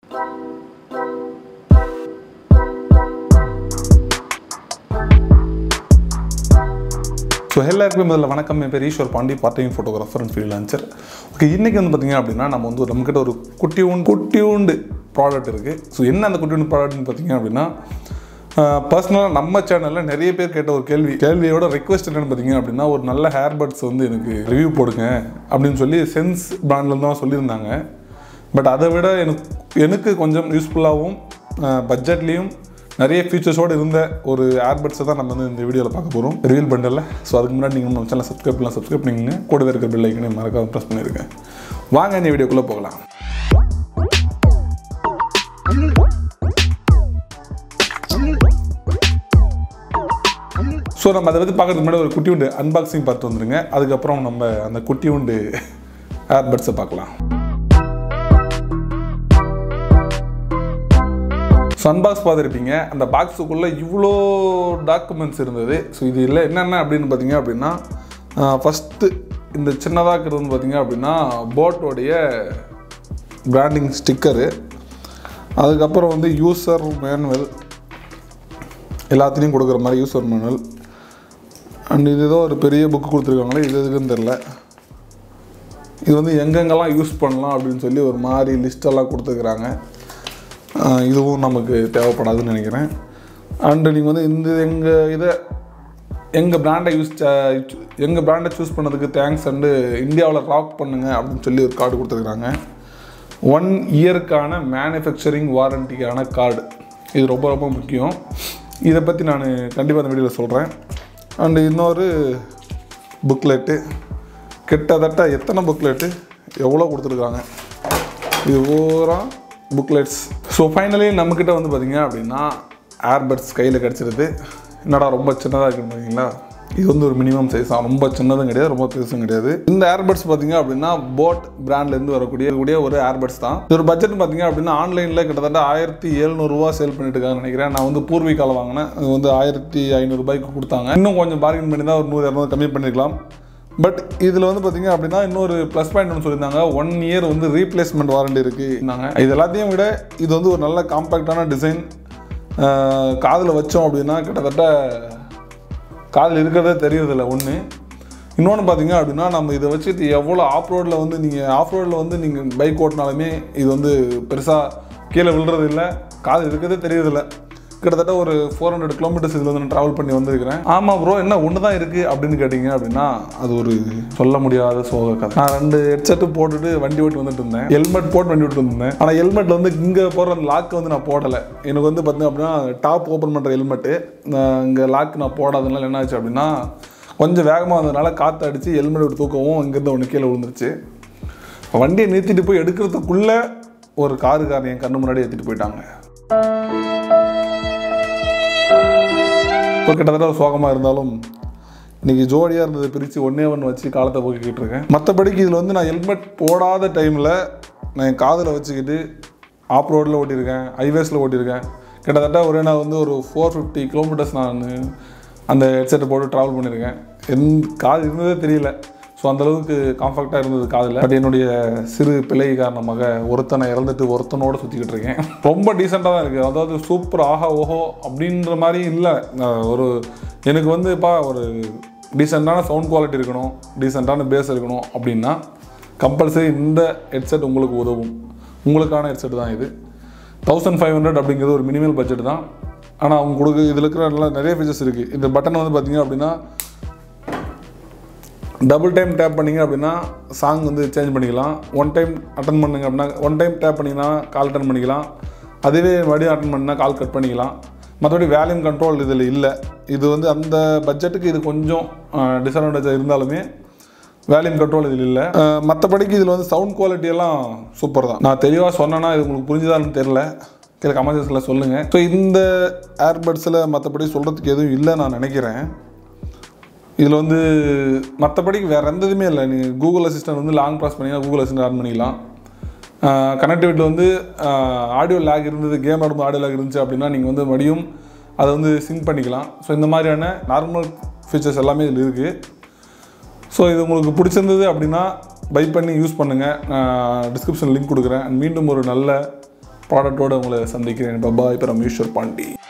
so எல்லாருக்குமே முதல்ல வணக்கம் என் பேர் Eswar Pandi part time photographer and freelancer okay இன்றைக்கி வந்து பார்த்தீங்க அப்படின்னா நம்ம வந்து ஒரு நம்மக்கிட்ட ஒரு குட்டியூண்டு குட்டியூண்டு ப்ராடக்ட் இருக்குது ஸோ என்ன அந்த குட்டியூண்டு ப்ராடக்ட்னு பார்த்தீங்க அப்படின்னா பர்சனலாக நம்ம சேனலில் நிறைய பேர் கேட்ட ஒரு கேள்வி கேள்வியோட ரெக்வஸ்ட் என்னென்னு பார்த்தீங்க அப்படின்னா ஒரு நல்ல ஹேர் பட்ஸ் வந்து எனக்கு ரிவ்யூ போடுங்க அப்படின்னு சொல்லி சென்ஸ் பிராண்ட்லேருந்து தான் சொல்லியிருந்தாங்க பட் அதை விட எனக்கு எனக்கு கொஞ்சம் யூஸ்ஃபுல்லாகவும் பட்ஜெட்லேயும் நிறைய ஃபீச்சர்ஸோடு இருந்த ஒரு ஏர்பட்ஸை தான் நம்ம வந்து இந்த வீடியோவில் பார்க்க போகிறோம் ரிவீல் பண்ணல ஸோ அதுக்கு முன்னாடி நீங்கள் நம்ம சேனல் சப்ஸ்கிரைப் பண்ணலாம் சப்ஸ்கிரைப் பண்ணிங்க கூடவே இருக்கிற பெல் ஐக்கனையும் மறக்காம ப்ரெஸ் பண்ணியிருக்கேன் வாங்க இந்த வீடியோக்குள்ளே போகலாம் ஸோ நம்ம அதை பற்றி பார்க்கறதுக்கு முன்னாடி ஒரு குட்டி உண்டு அன்பாக்சிங் பார்த்து வந்துருங்க அதுக்கப்புறம் நம்ம அந்த குட்டி உண்டு ஏர்பட்ஸை பார்க்கலாம் ஸோ அன்பாக்ஸ் பார்த்துருப்பீங்க அந்த பாக்ஸுக்குள்ளே இவ்வளோ டாக்குமெண்ட்ஸ் இருந்தது ஸோ இது இல்லை என்னென்ன அப்படின்னு பார்த்தீங்க அப்படின்னா ஃபஸ்ட்டு இந்த சின்னதாக இருக்கிறது பார்த்தீங்க அப்படின்னா போட்டோடைய பிராண்டிங் ஸ்டிக்கரு அதுக்கப்புறம் வந்து யூசர் மேனுவல் எல்லாத்துலேயும் கொடுக்குற மாதிரி யூசர் மேனுவல் அண்ட் இது ஏதோ ஒரு பெரிய புக்கு கொடுத்துருக்காங்களே இது எதுக்குன்னு தெரில இது வந்து எங்கெங்கெல்லாம் யூஸ் பண்ணலாம் அப்படின்னு சொல்லி ஒரு மாதிரி லிஸ்டெல்லாம் கொடுத்துருக்குறாங்க ஆஹ் இதுவும் நமக்கு தேவைப்படாதுன்னு நினைக்கிறேன் அண்டு நீங்கள் வந்து இந்த எங்கள் இதை எங்கள் பிராண்டை யூஸ் எங்கள் பிராண்டை சூஸ் பண்ணதுக்கு தேங்க்ஸ் அண்டு இந்தியாவில் ராக் பண்ணுங்க அப்படின்னு சொல்லி ஒரு கார்டு கொடுத்துருக்குறாங்க ஒன் இயருக்கான மேனுஃபேக்சரிங் வாரண்டிக்கான கார்டு இது ரொம்ப ரொம்ப முக்கியம் இதை பற்றி நான் கண்டிப்பாக அந்த வீடியோவில் சொல்கிறேன் அண்டு இன்னொரு புக்லெட்டு கிட்டத்தட்ட எத்தனை புக்லெட்டு எவ்வளோ கொடுத்துருக்காங்க இது பூரா புக்லெட்ஸ் ஸோ ஃபைனலி நம்மக்கிட்ட வந்து பார்த்தீங்க அப்படின்னா ஏர்பட்ஸ் கையில் கிடச்சிருது என்னடா ரொம்ப சின்னதாக இருக்குன்னு பார்த்தீங்களா இது வந்து ஒரு மினிமம் சைஸ் தான் ரொம்ப சின்னதும் கிடையாது ரொம்ப பெருசும் கிடையாது இந்த ஏர்பட்ஸ் பார்த்தீங்க அப்படின்னா போட் பிராண்ட்லேருந்து வரக்கூடிய கூடிய ஒரு ஏர்பட்ஸ் தான் இது ஒரு பட்ஜெட் பார்த்தீங்க அப்படின்னா ஆன்லைனில் கிட்டத்தட்ட ஆயிரத்தி எழுநூறுவா சேல் பண்ணிட்டு இருக்காங்கன்னு நினைக்கிறேன் நான் வந்து பூர்வீகால வாங்கினேன் அது வந்து ஆயிரத்தி ஐநூறுபாய்க்கு கொடுத்தாங்க இன்னும் கொஞ்சம் பார்கின் பண்ணி தான் ஒரு நூறு இரநூறு கம்மி பண்ணியிருக்கலாம் பட் இதில் வந்து பார்த்தீங்க அப்படின்னா இன்னொரு ப்ளஸ் பாயிண்ட் ஒன்று சொல்லியிருந்தாங்க ஒன் இயர் வந்து ரீப்ளேஸ்மெண்ட் வாரண்டி இருக்குன்னாங்க இது எல்லாத்தையும் விட இது வந்து ஒரு நல்ல காம்பேக்டான டிசைன் காதில் வச்சோம் அப்படின்னா கிட்டத்தட்ட காதில் இருக்கிறதே தெரியறதில்ல ஒன்று இன்னொன்று பார்த்தீங்க அப்படின்னா நம்ம இதை வச்சுட்டு எவ்வளோ ஆஃப் ரோடில் வந்து நீங்கள் ஆஃப் ரோடில் வந்து நீங்கள் பைக் ஓட்டினாலுமே இது வந்து பெருசாக கீழே விழுறது இல்லை காதில் இருக்கிறதே தெரியறதில்ல கிட்டத்தட்ட ஒரு ஃபோர் ஹண்ட்ரட் கிலோமீட்டர்ஸ் இதில் வந்து நான் ட்ராவல் பண்ணி வந்திருக்கிறேன் ஆமாம் ப்ரோ என்ன ஒன்று தான் இருக்குது அப்படின்னு கேட்டிங்க அப்படின்னா அது ஒரு சொல்ல முடியாத சோக கதை நான் ரெண்டு ஹெட்செட்டு போட்டுட்டு வண்டி ஓட்டி வந்துட்டு இருந்தேன் ஹெல்மெட் போட்டு வண்டி ஓட்டி வந்திருந்தேன் ஆனால் ஹெல்மெட்டில் வந்து இங்கே போடுற அந்த லாக் வந்து நான் போடலை எனக்கு வந்து பார்த்தீங்க அப்படின்னா டாப் ஓப்பன் பண்ணுற ஹெல்மெட்டு இங்கே லாக் நான் போடாதனால என்ன ஆச்சு அப்படின்னா கொஞ்சம் வேகமாக வந்ததுனால காற்று அடித்து ஹெல்மெட் விட்டு தூக்கவும் இங்கேருந்து ஒன்று கீழே விழுந்துருச்சு வண்டியை நிறுத்திட்டு போய் எடுக்கிறதுக்குள்ளே ஒரு காருக்காரன் என் கண்ணு முன்னாடி ஏற்றிட்டு போயிட்டாங்க இப்போ கிட்டத்தட்ட ஒரு சோகமாக இருந்தாலும் இன்றைக்கி ஜோடியாக இருந்ததை பிரித்து ஒன்றே ஒன்று வச்சு காலத்தை போக்கிக்கிட்டு இருக்கேன் மற்றபடிக்கு இதில் வந்து நான் ஹெல்மெட் போடாத டைமில் நான் என் காதில் வச்சுக்கிட்டு ஆப் ரோடில் ஓட்டியிருக்கேன் ஹைவேஸில் ஓட்டியிருக்கேன் கிட்டத்தட்ட ஒரே நான் வந்து ஒரு ஃபோர் ஃபிஃப்டி கிலோமீட்டர்ஸ் நான் அந்த ஹெட்செட்டை போட்டு ட்ராவல் பண்ணியிருக்கேன் என் காது இருந்ததே தெரியல ஸோ அந்தளவுக்கு காம்ஃபர்ட்டாக இருந்தது காதில் பட் என்னுடைய சிறு பிழை காரணமாக ஒருத்தனை இறந்துட்டு ஒருத்தனோடு சுற்றிக்கிட்டு இருக்கேன் ரொம்ப டீசெண்டாக தான் இருக்குது அதாவது சூப்பர் ஆஹா ஓஹோ அப்படின்ற மாதிரி இல்லை ஒரு எனக்கு வந்து இப்போ ஒரு டீசெண்டான சவுண்ட் குவாலிட்டி இருக்கணும் டீசெண்டான பேஸ் இருக்கணும் அப்படின்னா கம்பல்சரி இந்த ஹெட்செட் உங்களுக்கு உதவும் உங்களுக்கான ஹெட்செட் தான் இது தௌசண்ட் ஃபைவ் ஹண்ட்ரட் அப்படிங்கிறது ஒரு மினிமல் பட்ஜெட் தான் ஆனால் அவங்க கொடுக்க இதில் இருக்கிற நல்லா நிறைய ஃபீச்சர்ஸ் இருக்குது இந்த பட்டன் வந்து பார்த்தீங்க அப்படின்னா டபுள் டைம் டேப் பண்ணிங்க அப்படின்னா சாங் வந்து சேஞ்ச் பண்ணிக்கலாம் ஒன் டைம் அட்டன் பண்ணுங்க அப்படின்னா ஒன் டைம் டேப் பண்ணிங்கன்னா கால் அட்டன் பண்ணிக்கலாம் அதுவே மறுபடியும் அட்டன் பண்ணால் கால் கட் பண்ணிக்கலாம் மற்றபடி வேல்யூம் கண்ட்ரோல் இதில் இல்லை இது வந்து அந்த பட்ஜெட்டுக்கு இது கொஞ்சம் டிஸ்அட்வான்டேஜாக இருந்தாலுமே வேல்யூம் கண்ட்ரோல் இதில் இல்லை மற்றபடிக்கு இதில் வந்து சவுண்ட் குவாலிட்டி எல்லாம் சூப்பர் தான் நான் தெளிவாக சொன்னேன்னா இது உங்களுக்கு புரிஞ்சுதான்னு தெரில கீழே கமெண்ட்ஸில் சொல்லுங்கள் ஸோ இந்த ஏர்பட்ஸில் மற்றபடி சொல்கிறதுக்கு எதுவும் இல்லை நான் நினைக்கிறேன் இதில் வந்து மற்றபடிக்கு வேறு எந்த இதுவுமே இல்லை நீங்கள் கூகுள் அசிஸ்டன்ட் வந்து லாங் ப்ராஸ் பண்ணிங்கன்னா கூகுள் அசிஸ்டன்ட் ஆன் பண்ணிக்கலாம் கனெக்டிவிட்டி வந்து ஆடியோ லேக் இருந்தது கேம் ஆடும்போது ஆடியோ லேக் இருந்துச்சு அப்படின்னா நீங்கள் வந்து மறுபடியும் அதை வந்து சிங்க் பண்ணிக்கலாம் ஸோ இந்த மாதிரியான நார்மல் ஃபீச்சர்ஸ் எல்லாமே இதில் இருக்குது ஸோ இது உங்களுக்கு பிடிச்சிருந்தது அப்படின்னா பை பண்ணி யூஸ் பண்ணுங்கள் நான் டிஸ்கிரிப்ஷன் லிங்க் கொடுக்குறேன் And மீண்டும் ஒரு நல்ல ப்ராடக்டோடு உங்களை சந்திக்கிறேன் பபாய் பரமேஸ்வர் பாண்டி